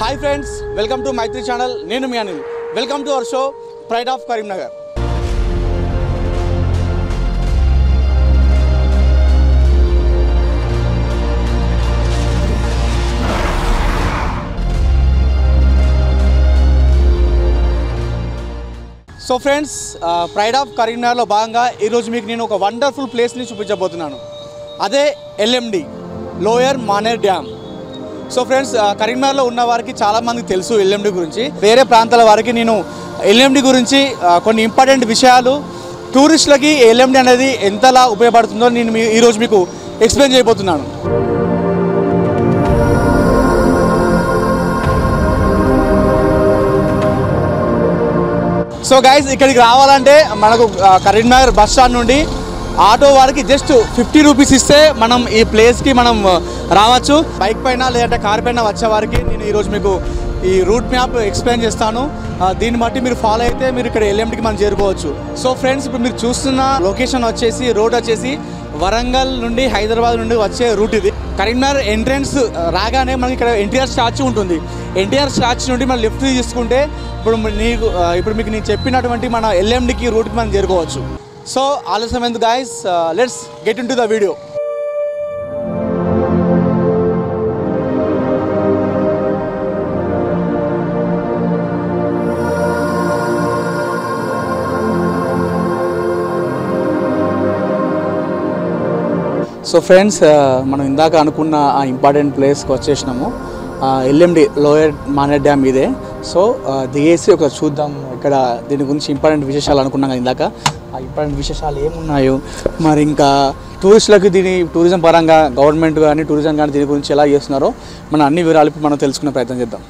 hi friends welcome to Maitri channel నేను మీ Anil welcome to our show pride of Karimnagar so friends pride of కరీంనగర్లో భాగంగా ఈరోజు మీకు నేను ఒక వండర్ఫుల్ ప్లేస్ని చూపించబోతున్నాను అదే LMD lower Maner dam so friends ఆ, కరీంనగర్లో ఉన్న వారికి చాలా మందికి తెలుసు ఎల్ఎండి గురించి వేరే ప్రాంతాల వారికి నేను ఎల్ఎండి గురించి ఆ, కొన్ని ఇంపార్టెంట్ విషయాలు టూరిస్టులకి ఎల్ఎండి అనేది ఎంతలా ఉపయోగపడుతుందో నేను మీ- ఈరోజు మీకు ఎక్స్ప్లెయిన్ చేయబోతున్నాను సో గైస్ ఇక్కడికి రావాలంటే మనకు ఆ, కరీంనగర్ బస్ స్టాండ్ నుండి ఆటో వారికి జస్ట్ ఫిఫ్టీ రూపీస్ ఇస్తే మనం ఈ ప్లేస్కి మనం ఆ, రావచ్చు బైక్ పైన లేదంటే కార్ పైన వచ్చే వారికి నేను ఈరోజు మీకు ఈ రూట్ మ్యాప్ ఎక్స్ప్లెయిన్ చేస్తాను ఆ, దీన్ని బట్టి మీరు ఫాలో అయితే మీరు ఇక్కడ ఎల్ఎండికి మనం చేరుకోవచ్చు సో ఫ్రెండ్స్ ఇప్పుడు మీరు చూస్తున్న లొకేషన్ వచ్చేసి రోడ్ వచ్చేసి వరంగల్ నుండి హైదరాబాద్ నుండి వచ్చే రూట్ ఇది కరీంనగర్ ఎంట్రన్స్ రాగానే మనకి ఇక్కడ ఎన్టీఆర్ స్టాచ్యూ ఉంటుంది ఎన్టీఆర్ స్టాచ్యూ నుండి మనం లెఫ్ట్ తీసుకుంటే ఇప్పుడు నీకు ఆ, ఇప్పుడు మీకు నేను చెప్పినటువంటి మన ఎల్ఎండికి రూట్కి మనం చేరుకోవచ్చు సో ఆలస్యం ఎందుకు guys let's get into the video so friends మనం ఇందాక అనుకున్న ఆ ఇంపార్టెంట్ ప్లేస్కి వచ్చేసినాము ఎల్ఎండి లోయర్ మానేర్ డ్యామ్ ఇదే సో ఆ, దిగేసి ఒక చూద్దాం ఇక్కడ దీని గురించి ఇంపార్టెంట్ విశేషాలు అనుకున్నాం కదా ఇందాక ఆ ఇంపార్టెంట్ విశేషాలు ఏమున్నాయో మరి ఇంకా టూరిస్టులకు దీని టూరిజం పరంగా గవర్నమెంట్ కానీ టూరిజం కానీ దీని గురించి ఎలా చేస్తున్నారో మనం అన్ని వివరాలు ఇప్పుడు మనం తెలుసుకునే ప్రయత్నం చేద్దాం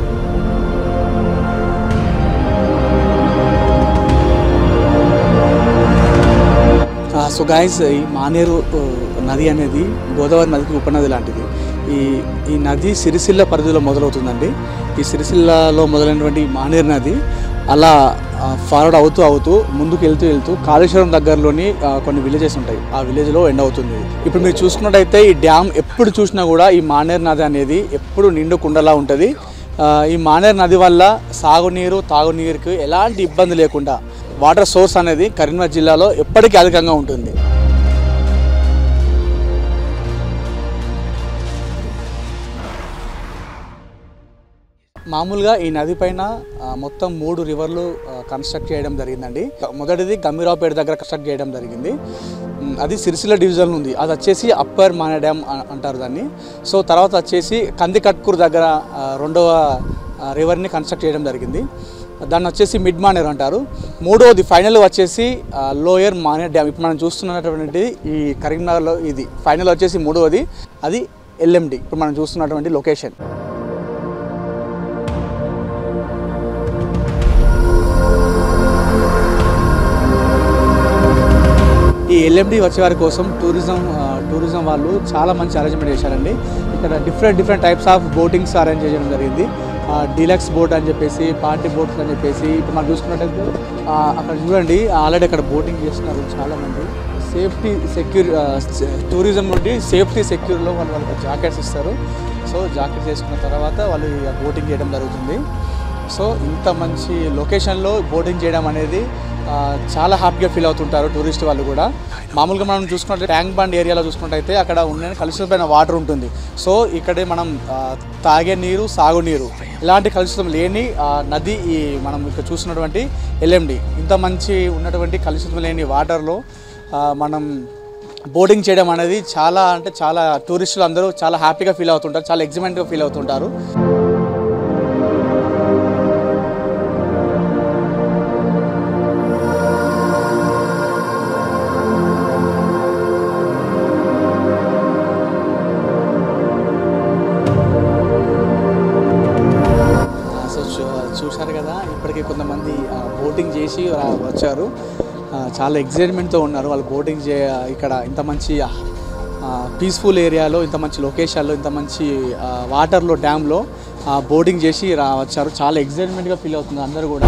సో గాయస్ ఈ మానేరు ఆ, నది అనేది గోదావరి నదికి ఉపనది లాంటిది ఈ ఈ నది సిరిసిల్ల పరిధిలో మొదలవుతుందండి ఈ సిరిసిల్లలో మొదలైనటువంటి ఈ మానేరు నది అలా ఫార్వర్డ్ అవుతూ అవుతూ ముందుకు వెళ్తూ వెళ్తూ కాళేశ్వరం దగ్గరలోని ఆ, కొన్ని విలేజెస్ ఉంటాయి ఆ విలేజ్లో ఎండ్ అవుతుంది ఇప్పుడు మీరు చూసుకున్నట్టయితే ఈ డ్యామ్ ఎప్పుడు చూసినా కూడా ఈ మానేరు నది అనేది ఎప్పుడు నిండు కుండలా ఉంటుంది ఆ, ఈ మానేరు నది వల్ల సాగునీరు తాగునీరుకి ఎలాంటి ఇబ్బంది లేకుండా వాటర్ సోర్స్ అనేది కరీంనగర్ జిల్లాలో ఎప్పటికీ అధికంగా ఉంటుంది మామూలుగా ఈ నది పైన ఆ, మొత్తం మూడు రివర్లు ఆ, కన్స్ట్రక్ట్ చేయడం జరిగిందండి మొదటిది గమ్మిరావుపేట దగ్గర కన్స్ట్రక్ట్ చేయడం జరిగింది ఉమ్, అది సిరిసిల్ల డివిజన్ ఉంది అది వచ్చేసి అప్పర్ మానే డ్యామ్ అ- అంటారు దాన్ని సో తర్వాత వచ్చేసి కందికట్కూరు దగ్గర ఆ, రెండవ ఆ, రివర్ని కన్స్ట్రక్ట్ చేయడం జరిగింది దాన్ని వచ్చేసి మిడ్ మానేర్ అంటారు మూడవది ఫైనల్ వచ్చేసి ఆ, లోయర్ మానేర్ డ్యామ్ ఇప్పుడు మనం చూస్తున్నటువంటి ఈ కరీంనగర్లో ఇది ఫైనల్ వచ్చేసి మూడవది అది ఎల్ఎండి ఇప్పుడు మనం చూస్తున్నటువంటి లొకేషన్ ఈ ఎల్ఎండి వచ్చే వారి కోసం టూరిజం ఆ, టూరిజం వాళ్ళు చాలా మంచి అరేంజ్మెంట్ చేశారండి ఇక్కడ different different types of boatings arrange చేయడం జరిగింది డీలక్స్ బోట్ అని చెప్పేసి పార్టీ బోట్స్ అని చెప్పేసి ఇప్పుడు మనం చూసుకున్నట్టయితే ఆ, అక్కడ చూడండి ఆల్రెడీ అక్కడ బోటింగ్ చేస్తున్నారు చాలామంది సేఫ్టీ సెక్యూర్ టూరిజం నుండి సేఫ్టీ సెక్యూర్లో వాళ్ళు వాళ్ళకి జాకెట్స్ ఇస్తారు సో జాకెట్స్ వేసుకున్న తర్వాత వాళ్ళు బోటింగ్ చేయడం జరుగుతుంది సో ఇంత మంచి లొకేషన్లో బోటింగ్ చేయడం అనేది ఆ, చాలా హ్యాపీగా ఫీల్ అవుతుంటారు టూరిస్ట్ వాళ్ళు కూడా మామూలుగా మనం చూసుకుంటే ట్యాంక్ బండ్ ఏరియాలో చూసుకున్నట్టయితే అక్కడ ఉన్న కలుషితమైన వాటర్ ఉంటుంది సో ఇక్కడే మనం ఆ, తాగే నీరు సాగునీరు ఇలాంటి కలుషితం లేని ఆ, నది ఈ మనం ఇక్కడ చూస్తున్నటువంటి ఎల్ఎండి ఇంత మంచి ఉన్నటువంటి కలుషితం లేని వాటర్లో ఆ, మనం బోటింగ్ చేయడం అనేది చాలా అంటే చాలా టూరిస్టులు అందరూ చాలా హ్యాపీగా ఫీల్ అవుతుంటారు చాలా ఎగ్జిమెంట్గా ఫీల్ అవుతుంటారు ఆ, సో చూ- చూశారు కదా ఇప్పటికే కొంతమంది ఆ, బోటింగ్ చేసి ఆ, వచ్చారు ఆ, చాలా ఎగ్జైట్మెంట్తో ఉన్నారు వాళ్ళు బోటింగ్ చే ఇక్కడ ఇంత మంచి పీస్ఫుల్ ఏరియాలో ఇంత మంచి లొకేషన్లో ఇంత మంచి ఆ, వాటర్లో డ్యామ్లో ఆ, బోటింగ్ చేసి రా వచ్చారు చాలా ఎగ్జైట్మెంట్గా ఫీల్ అవుతుంది అందరూ కూడా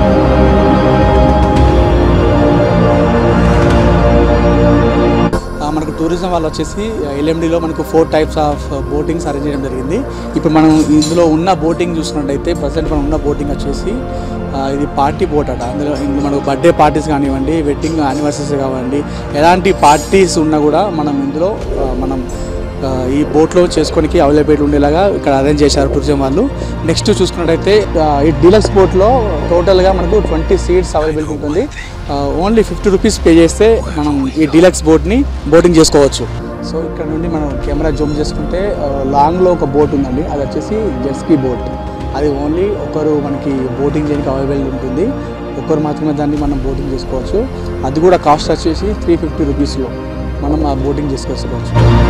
ఆ, మనకు టూరిజం వాళ్ళు వచ్చేసి ఎల్ఎండిలో మనకు four types of boatings arrange చేయడం జరిగింది ఇప్పుడు మనం ఇందులో ఉన్న బోటింగ్ చూసుకున్నట్టయితే ప్రజెంట్ మనం ఉన్న బోటింగ్ వచ్చేసి ఆ, ఇది పార్టీ బోట్ అట అందులో ఇందులో మనకు బర్త్డే పార్టీస్ కానివ్వండి వెడ్డింగ్ యానివర్సరీస్ కానివ్వండి ఎలాంటి పార్టీస్ ఉన్నా కూడా మనం ఇందులో ఆ, మనం ఆ, ఈ బోట్లో చేసుకోనికి అవైలబిలిటీ ఉండేలాగా ఇక్కడ అరేంజ్ చేశారు టూరిజం వాళ్ళు నెక్స్ట్ చూసుకున్నట్టయితే ఆ, ఈ డీలక్స్ బోట్లో టోటల్గా మనకు ట్వంటీ సీట్స్ అవైలబిలిటీ ఉంటుంది ఓన్లీ ఫిఫ్టీ రూపీస్ పే చేస్తే మనం ఈ డీలక్స్ బోట్ని బోటింగ్ చేసుకోవచ్చు సో ఇక్కడ నుండి మనం కెమెరా జూమ్ చేసుకుంటే ఆ, లాంగ్లో ఒక బోట్ ఉందండి అది వచ్చేసి జెట్స్కీ బోట్ అది ఓన్లీ ఒకరు మనకి బోటింగ్ చేయడానికి అవైలబుల్ ఉంటుంది ఒకరు మాత్రమే దాన్ని మనం బోటింగ్ చేసుకోవచ్చు అది కూడా కాస్ట్ వచ్చేసి త్రీ ఫిఫ్టీ రూపీస్లో మనం ఆ బోటింగ్ చేసుకోవచ్చు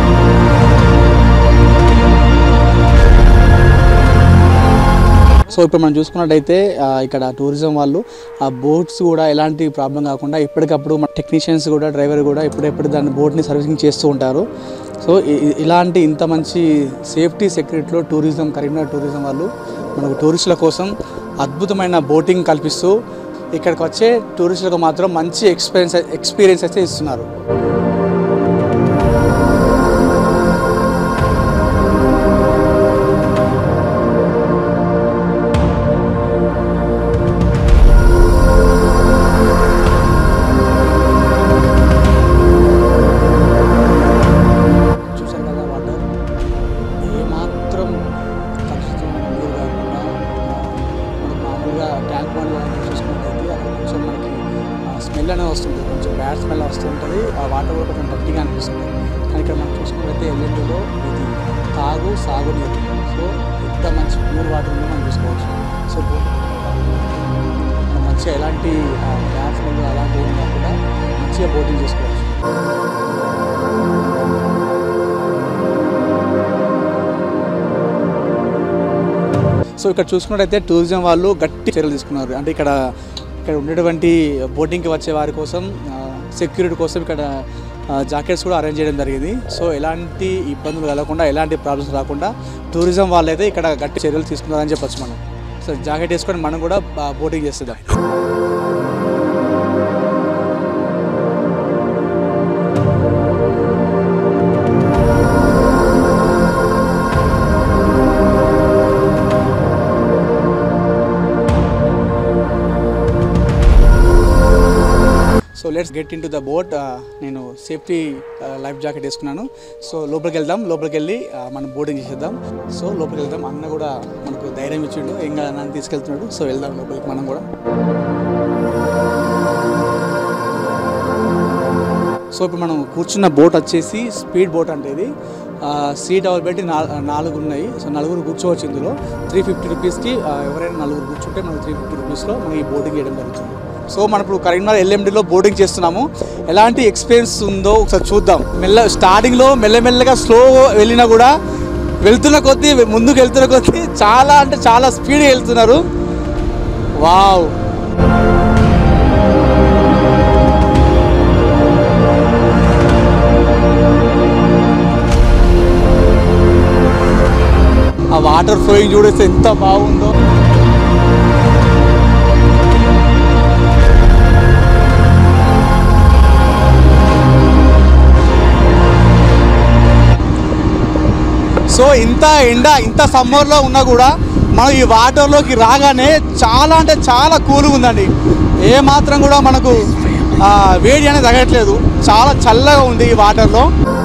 సో ఇప్పుడు మనం చూసుకున్నట్టయితే ఆ, ఇక్కడ టూరిజం వాళ్ళు ఆ బోట్స్ కూడా ఎలాంటి ప్రాబ్లం కాకుండా ఎప్పటికప్పుడు మన టెక్నీషియన్స్ కూడా డ్రైవర్ కూడా ఎప్పుడెప్పుడు దాన్ని బోట్ని సర్వీసింగ్ చేస్తూ ఉంటారు సో ఇ- ఇ- ఇలాంటి ఇంత మంచి సేఫ్టీ సెక్యూరిటీలో టూరిజం కరీంనగర్ టూరిజం వాళ్ళు మనకు టూరిస్టుల కోసం అద్భుతమైన బోటింగ్ కల్పిస్తూ ఇక్కడికి వచ్చే టూరిస్టులకు మాత్రం మంచి ఎక్స్పీరియన్స్ ఎక్స్పీరియన్స్ అయితే ఇస్తున్నారు చూశారు కదా వాటర్ ఏమాత్రం కలుషితమైన నీరు కాకుండా ఆ, మనకు మామూలుగా ట్యాంక్ బండ్ లాంటివి చూసుకున్నట్టయితే అక్కడ కొంచెం మనకి స్మెల్ అనేది వస్తుంది కొంచెం బ్యాడ్ స్మెల్ వస్తుంటుంది ఆ వాటర్ కూడా కొంచెం డర్టీగా అనిపిస్తుంది కానీ ఇక్కడ మనం చూసుకున్నట్టయితే ఎల్లుండిలో ఇది తాగు సాగు నీరు సో ఎంత మంచి ప్యూర్ వాటర్ ఉందో మనం చూసుకోవచ్చు సో బోట్ మనం మంచిగా ఎలాంటి బ్యాడ్ స్మెల్ అలాంటివి ఏం కాకుండా మంచిగా బోటింగ్ చేసుకోవచ్చు సో ఇక్కడ చూసుకున్నట్టయితే టూరిజం వాళ్ళు గట్టి చర్యలు తీసుకున్నారు అంటే ఇక్కడ ఇక్కడ ఉండేటువంటి బోటింగ్కి వచ్చే వారి కోసం సెక్యూరిటీ కోసం ఇక్కడ జాకెట్స్ కూడా అరేంజ్ చేయడం జరిగింది సో ఎలాంటి ఇబ్బందులు కలగకుండా ఎలాంటి ప్రాబ్లమ్స్ రాకుండా టూరిజం వాళ్ళైతే ఇక్కడ గట్టి చర్యలు తీసుకున్నారని చెప్పొచ్చు మనం సో జాకెట్ వేసుకొని మనం కూడా బోటింగ్ చేస్తుందాం so let's get into the boat నేను సేఫ్టీ లైఫ్ జాకెట్ వేసుకున్నాను సో లోపలికి వెళ్దాం లోపలికి వెళ్ళి ఆ, మనం బోటింగ్ చేసేద్దాం సో లోపలికి వెళ్దాం అన్న కూడా మనకు ధైర్యం ఇచ్చిండు ఏం కాదు అన్న తీసుకెళ్తున్నాడు సో వెళ్దాం లోపలికి మనం కూడా సో ఇప్పుడు మనం కూర్చున్న బోట్ వచ్చేసి స్పీడ్ బోట్ అంటే ఇది ఆ, సీట్ అవైలబిలిటీ నా నాలుగు ఉన్నాయి సో నలుగురు కూర్చోవచ్చు ఇందులో త్రీ ఫిఫ్టీ రూపీస్కి ఆ, ఎవరైనా నలుగురు కూర్చుంటే మనకు త్రీ ఫిఫ్టీ రూపీస్లో మనం ఈ బోటింగ్ చేయడం జరుగుతుంది సో మనం ఇప్పుడు కరీంనగర్ ఎల్ఎండిలో బోటింగ్ చేస్తున్నాము ఎలాంటి ఎక్స్పీరియన్స్ ఉందో ఒకసారి చూద్దాం మెల్ల స్టార్టింగ్లో మెల్లమెల్లగా స్లో వెళ్ళినా కూడా వెళ్తున్న కొద్దీ ముందుకు వెళ్తున్న కొద్దీ చాలా అంటే చాలా స్పీడ్గా వెళ్తున్నారు వావ్ ఆ వాటర్ ఫ్లోయింగ్ చూడేస్తే ఎంత బాగుందో సో ఇంత ఎండ ఇంత సమ్మర్లో ఉన్నా కూడా మనం ఈ వాటర్లోకి రాగానే చాలా అంటే చాలా కూల్గా ఉందండి ఏ మాత్రం కూడా మనకు ఆ, వేడి అనేది తగ్గట్లేదు చాలా చల్లగా ఉంది ఈ వాటర్లో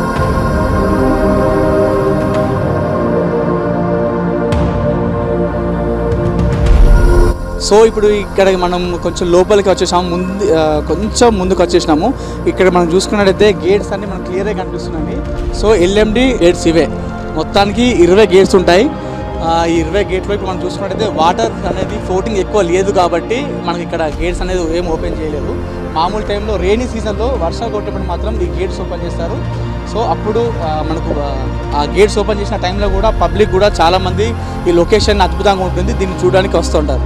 సో ఇప్పుడు ఇక్కడ మనం కొంచెం లోపలికి వచ్చేసాము ముందు ఆ, కొంచెం ముందుకు వచ్చేసినాము ఇక్కడ మనం చూసుకున్నట్టయితే గేట్స్ అన్ని మనకు క్లియర్గా కనిపిస్తున్నాయి సో ఎల్ఎండి గేట్స్ ఇవే మొత్తానికి ఇరవై గేట్స్ ఉంటాయి ఆ, ఈ ఇరవై గేట్లో ఇప్పుడు మనం చూసుకున్నట్టయితే వాటర్ అనేది ఫ్లోటింగ్ ఎక్కువ లేదు కాబట్టి మనకి ఇక్కడ గేట్స్ అనేది ఏం ఓపెన్ చేయలేదు మామూలు టైంలో రెయినీ సీజన్లో వర్షాలు కొట్టేప్పుడు మాత్రం ఈ గేట్స్ ఓపెన్ చేస్తారు సో అప్పుడు ఆ, మనకు ఆ, ఆ గేట్స్ ఓపెన్ చేసిన టైంలో కూడా పబ్లిక్ కూడా చాలామంది ఈ లొకేషన్ అద్భుతంగా ఉంటుంది దీన్ని చూడడానికి వస్తుంటారు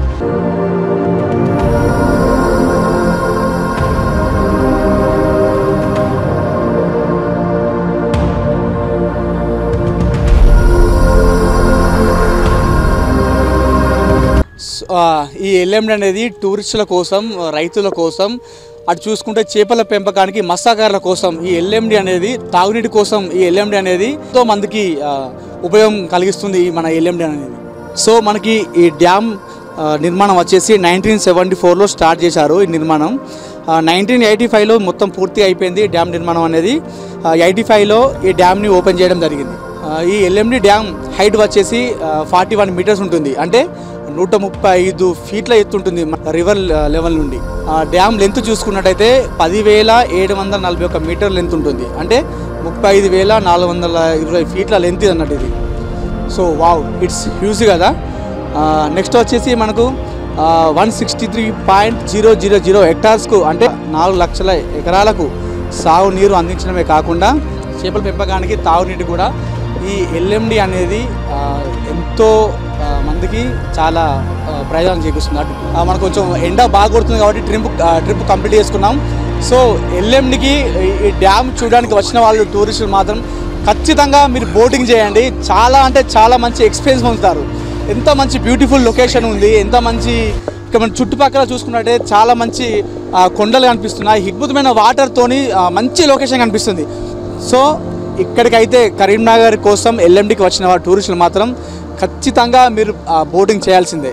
సో, ఆ, ఈ ఎల్ఎండి అనేది టూరిస్టుల కోసం రైతుల కోసం అటు చూసుకుంటే చేపల పెంపకానికి మత్స్యకారుల కోసం ఈ ఎల్ఎండి అనేది తాగునీటి కోసం ఈ ఎల్ఎండి అనేది ఎంతో మందికి ఆ, ఉపయోగం కలిగిస్తుంది ఈ మన ఎల్ఎండి అనేది సో మనకి ఈ డ్యామ్ ఆ, నిర్మాణం వచ్చేసి నైన్టీన్ సెవెంటీ ఫోర్లో స్టార్ట్ చేశారు ఈ నిర్మాణం నైన్టీన్ ఎయిటీ ఫైవ్లో మొత్తం పూర్తి అయిపోయింది డ్యామ్ నిర్మాణం అనేది ఎయిటీ ఫైవ్లో ఈ డ్యామ్ని ఓపెన్ చేయడం జరిగింది ఆ, ఈ ఎల్ఎండి డ్యామ్ హైట్ వచ్చేసి ఫార్టీ వన్ మీటర్స్ ఉంటుంది అంటే నూట ముప్పై ఐదు ఫీట్ల ఎత్తు ఉంటుంది రివర్ లెవెల్ నుండి ఆ డ్యామ్ లెంత్ చూసుకున్నట్టయితే పదివేల ఏడు వందల నలభై ఒక మీటర్ లెంత్ ఉంటుంది అంటే ముప్పై ఐదు వేల నాలుగు వందల ఇరవై ఫీట్ల లెంత్ అన్నట్టు ఇది సో వావ్ ఇట్స్ హ్యూజ్ కదా నెక్స్ట్ వచ్చేసి మనకు one sixty three point zero zero zero హెక్టార్స్కు అంటే నాలుగు లక్షల ఎకరాలకు సాగునీరు అందించడమే కాకుండా చేపల పెంపకానికి తాగునీటి కూడా ఈ ఎల్ఎండి అనేది ఆ, ఎంతో ఆ, మందికి చాలా ఆ, ప్రయోజనం చేకూరుస్తుంది అటు ఆ, మనకు కొంచెం ఎండ బాగా కొడుతుంది కాబట్టి ట్రిప్ ట్రిప్ కంప్లీట్ చేసుకున్నాం సో ఎల్ఎండికి ఈ డ్యామ్ చూడడానికి వచ్చిన వాళ్ళు టూరిస్టులు మాత్రం ఖచ్చితంగా మీరు బోటింగ్ చేయండి చాలా అంటే చాలా మంచి ఎక్స్పీరియన్స్ పొందుతారు ఎంత మంచి బ్యూటిఫుల్ లొకేషన్ ఉంది ఎంత మంచి ఇక మన చుట్టుపక్కల చూసుకున్నట్టే చాలా మంచి ఆ, కొండలు కనిపిస్తున్నాయి అద్భుతమైన వాటర్తోని మంచి లొకేషన్ కనిపిస్తుంది సో ఇక్కడికైతే కరీంనగర్ కోసం ఎల్ఎండికి వచ్చిన వారు టూరిస్టులు మాత్రం ఖచ్చితంగా మీరు ఆ, బోటింగ్ చేయాల్సిందే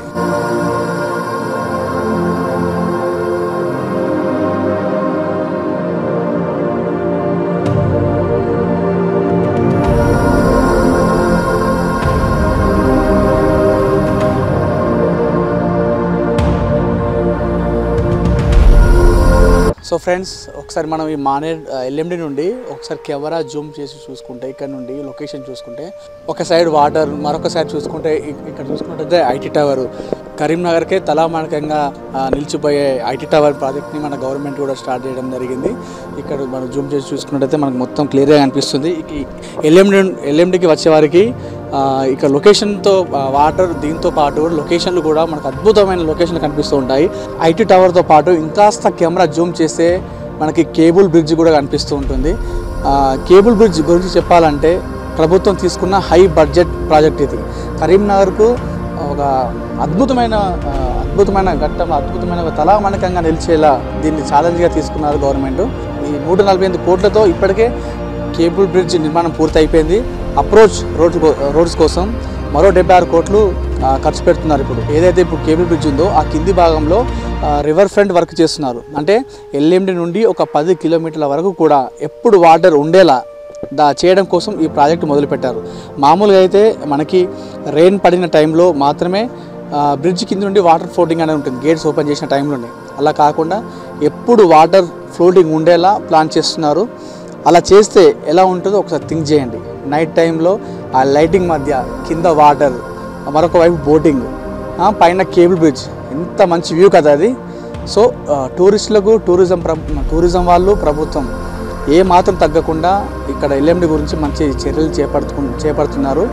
సో ఫ్రెండ్స్ ఒకసారి మనం ఈ మానేర్ ఎల్ఎండి నుండి ఒకసారి కెమెరా జూమ్ చేసి చూసుకుంటే ఇక్కడ నుండి లొకేషన్ చూసుకుంటే ఒక సైడ్ వాటర్ మరొక సైడ్ చూసుకుంటే ఇక్- ఇక్కడ చూసుకుంటే ఐటీ టవర్ కరీంనగర్కే తలామానకంగా ఆ, నిలిచిపోయే ఐటీ టవర్ ప్రాజెక్ట్ని మన గవర్నమెంట్ కూడా స్టార్ట్ చేయడం జరిగింది ఇక్కడ మనం జూమ్ చేసి చూసుకున్నట్టయితే మనకు మొత్తం క్లియర్గా కనిపిస్తుంది ఎల్ఎండి ఎల్ఎండికి వచ్చే వారికి ఆ, ఇక లొకేషన్తో వాటర్ దీంతో పాటు లొకేషన్లు కూడా మనకు అద్భుతమైన లొకేషన్లు కనిపిస్తూ ఉంటాయి ఐటీ టవర్తో పాటు ఇంకాస్త కెమెరా జూమ్ చేస్తే మనకి కేబుల్ బ్రిడ్జ్ కూడా కనిపిస్తూ ఉంటుంది ఆ, కేబుల్ బ్రిడ్జ్ గురించి చెప్పాలంటే ప్రభుత్వం తీసుకున్న హై బడ్జెట్ ప్రాజెక్ట్ ఇది కరీంనగర్కు ఒక అద్భుతమైన ఆ, అద్భుతమైన ఘట్టం అద్భుతమైన ఒక తలామణకంగా నిలిచేలా దీన్ని ఛాలెంజ్గా తీసుకున్నారు గవర్నమెంట్ ఈ నూట నలభై ఎనిమిది కోట్లతో ఇప్పటికే కేబుల్ బ్రిడ్జ్ నిర్మాణం పూర్తి అయిపోయింది అప్రోచ్ రోడ్ రోడ్స్ కోసం మరో డెబ్బై ఆరు కోట్లు ఆ, ఖర్చు పెడుతున్నారు ఇప్పుడు ఏదైతే ఇప్పుడు కేబుల్ బ్రిడ్జ్ ఉందో ఆ కింది భాగంలో ఆ, రివర్ ఫ్రంట్ వర్క్ చేస్తున్నారు అంటే ఎల్ఎండి నుండి ఒక పది కిలోమీటర్ల వరకు కూడా ఎప్పుడు వాటర్ ఉండేలా దా చేయడం కోసం ఈ ప్రాజెక్ట్ మొదలుపెట్టారు మామూలుగా అయితే మనకి రెయిన్ పడిన టైంలో మాత్రమే ఆ, బ్రిడ్జ్ కింద నుండి వాటర్ ఫ్లోటింగ్ అనేది ఉంటుంది గేట్స్ ఓపెన్ చేసిన టైంలోనే అలా కాకుండా ఎప్పుడు వాటర్ ఫ్లోటింగ్ ఉండేలా ప్లాన్ చేస్తున్నారు అలా చేస్తే ఎలా ఉంటుందో ఒకసారి థింక్ చేయండి నైట్ టైంలో ఆ లైటింగ్ మధ్య కింద వాటర్ మరొక వైపు బోటింగ్ ఆ, పైన కేబుల్ బ్రిడ్జ్ ఎంత మంచి వ్యూ కదా అది సో ఆ, టూరిస్టులకు టూరిజం ప్ర టూరిజం వాళ్ళు ప్రభుత్వం ఏ మాత్రం తగ్గకుండా ఇక్కడ ఎల్ఎండి గురించి మంచి చర్యలు చేపడుతు చేపడుతున్నారు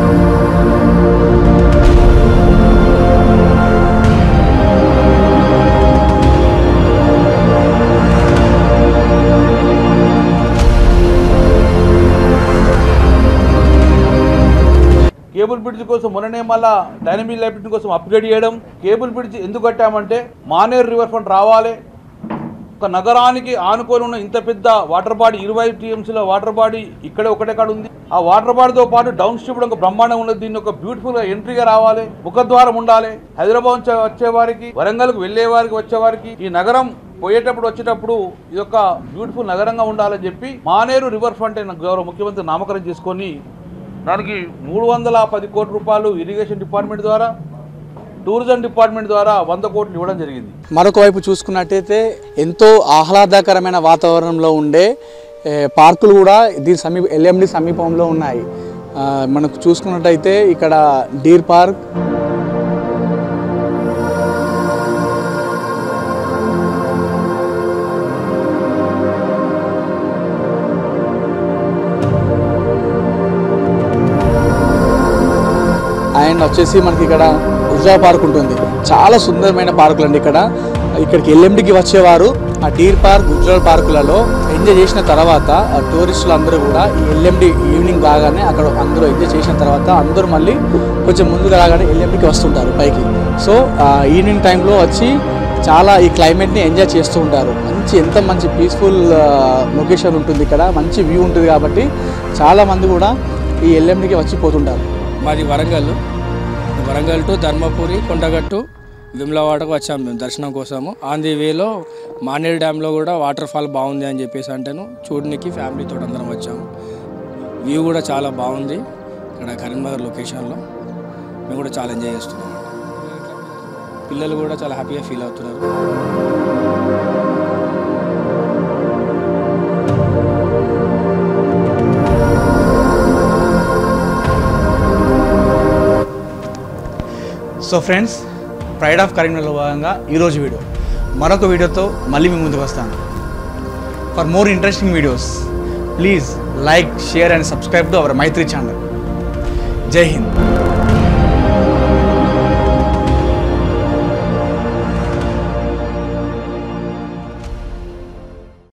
కేబుల్ బ్రిడ్జ్ కోసం మొన్ననే మళ్ళా డైనమిక్ లైబ్రరీ కోసం అప్గ్రేడ్ చేయడం కేబుల్ బ్రిడ్జ్ ఎందుకు కట్టామంటే మానేరు రివర్ ఫ్రంట్ రావాలి ఒక నగరానికి ఆనుకొని ఉన్న ఇంత పెద్ద వాటర్ బాడీ ఇరవై టీఎంసీల వాటర్ బాడీ ఇక్కడే ఒకటే కాడ ఉంది ఆ వాటర్ బాడీతో పాటు డౌన్ స్ట్రీమ్ కూడా ఒక బ్రహ్మాండం ఉన్నది దీన్ని ఒక బ్యూటిఫుల్ గా ఎంట్రీగా రావాలి ముఖద్వారం ఉండాలి హైదరాబాద్ నుంచి వచ్చే వారికి వరంగల్కి వెళ్ళే వారికి వచ్చే వారికి ఈ నగరం పోయేటప్పుడు వచ్చేటప్పుడు ఇది ఒక బ్యూటిఫుల్ నగరంగా ఉండాలని చెప్పి మానేరు రివర్ ఫ్రంట్ అయిన గౌరవ ముఖ్యమంత్రి నామకరణం చేసుకొని దానికి మూడు వందల పది కోట్ల రూపాయలు ఇరిగేషన్ డిపార్ట్మెంట్ ద్వారా టూరిజం డిపార్ట్మెంట్ ద్వారా వంద కోట్లు ఇవ్వడం జరిగింది మరొక వైపు చూసుకున్నట్టయితే ఎంతో ఆహ్లాదకరమైన వాతావరణంలో ఉండే ఏ, పార్కులు కూడా దీని సమీప ఎల్ఎండి సమీపంలో ఉన్నాయి ఆ, మనకు చూసుకున్నట్టయితే ఇక్కడ డీర్ పార్క్ అండ్ వచ్చేసి మనకి ఇక్కడ ఉజా పార్క్ ఉంటుంది చాలా సుందరమైన పార్కులు అండి ఇక్కడ ఇక్కడికి ఎల్ఎండికి వచ్చేవారు ఆ డీర్ పార్క్ ఉజ్వల్ పార్కులలో ఎంజాయ్ చేసిన తర్వాత ఆ టూరిస్టులు అందరూ కూడా ఈ ఎల్ఎండి ఈవినింగ్ కాగానే అక్కడ అందరూ ఎంజాయ్ చేసిన తర్వాత అందరూ మళ్ళీ కొంచెం ముందుగా రాగానే ఎల్ఎండికి వస్తుంటారు పైకి సో ఆ ఈవినింగ్ టైంలో వచ్చి చాలా ఈ క్లైమేట్ని ఎంజాయ్ చేస్తూ ఉంటారు అంత మంచి ఎంత మంచి పీస్ఫుల్ లొకేషన్ ఉంటుంది ఇక్కడ మంచి వ్యూ ఉంటుంది కాబట్టి చాలామంది కూడా ఈ ఎల్ఎండికి వచ్చి పోతుంటారు మాది వరంగల్ వరంగల్ టు ధర్మపురి కొండగట్టు విమ్లవాడకు వచ్చాము మేము దర్శనం కోసము ఆన్ ది వేలో మానేరు డ్యాంలో కూడా వాటర్ ఫాల్ బాగుంది అని చెప్పేసి అంటేను చూడడానికి ఫ్యామిలీతో అందరం వచ్చాము వ్యూ కూడా చాలా బాగుంది ఇక్కడ కరీంనగర్ లొకేషన్లో మేము కూడా చాలా ఎంజాయ్ చేస్తున్నాం పిల్లలు కూడా చాలా హ్యాపీగా ఫీల్ అవుతున్నారు సో ఫ్రెండ్స్ ప్రైడ్ ఆఫ్ కరీంనగర్లో భాగంగా ఈరోజు వీడియో మరొక వీడియోతో మళ్ళీ మీ ముందుకు వస్తాను for more interesting videos please like share and subscribe to our Maitri channel Jai Hind